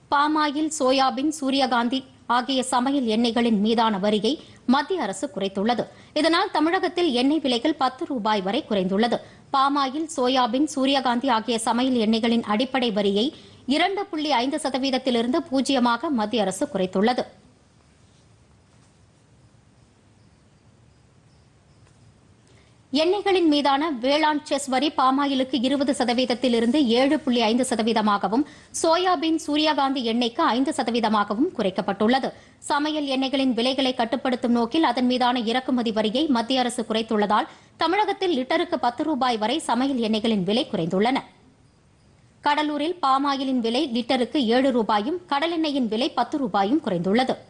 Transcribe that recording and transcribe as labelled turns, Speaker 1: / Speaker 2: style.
Speaker 1: palm oil soybean சூரியகாந்தி ஆகிய சமையல் எண்ணெய்களின் மீதான வரியை மத்திய அரசு குறைத்துள்ளது இதனால் தமிழகத்தில் எண்ணெய் விலைகள் பத்து ரூபாய் வரை குறைந்துள்ளது பாமாயில் சோயாபீன் சூரியகாந்தி ஆகிய சமையல் எண்ணெய்களின் அடிப்படை வரியை இரண்டு புள்ளி ஐந்து சதவீதத்திலிருந்து பூஜ்ஜியமாக மத்திய அரசு குறைத்துள்ளது எண்ணெய்களின் மீதான வேளாண் செஸ் வரி பாமாயிலுக்கு இருபது சதவீதத்திலிருந்து ஏழு புள்ளி ஐந்து சதவீதமாகவும் சோயாபீன் சூரியகாந்தி எண்ணெய்க்கு ஐந்து சதவீதமாகவும் குறைக்கப்பட்டுள்ளது சமையல் எண்ணெய்களின் விலைகளை கட்டுப்படுத்தும் நோக்கில் அதன் மீதான இறக்குமதி வரியை மத்திய அரசு குறைத்துள்ளதால் தமிழகத்தில் லிட்டருக்கு பத்து ரூபாய் வரை சமையல் எண்ணெய்களின் விலை குறைந்துள்ளன கடலூரில் பாமாயிலின் விலை லிட்டருக்கு ஏழு ரூபாயும் கடலெண்ணெயின் விலை பத்து ரூபாயும் குறைந்துள்ளது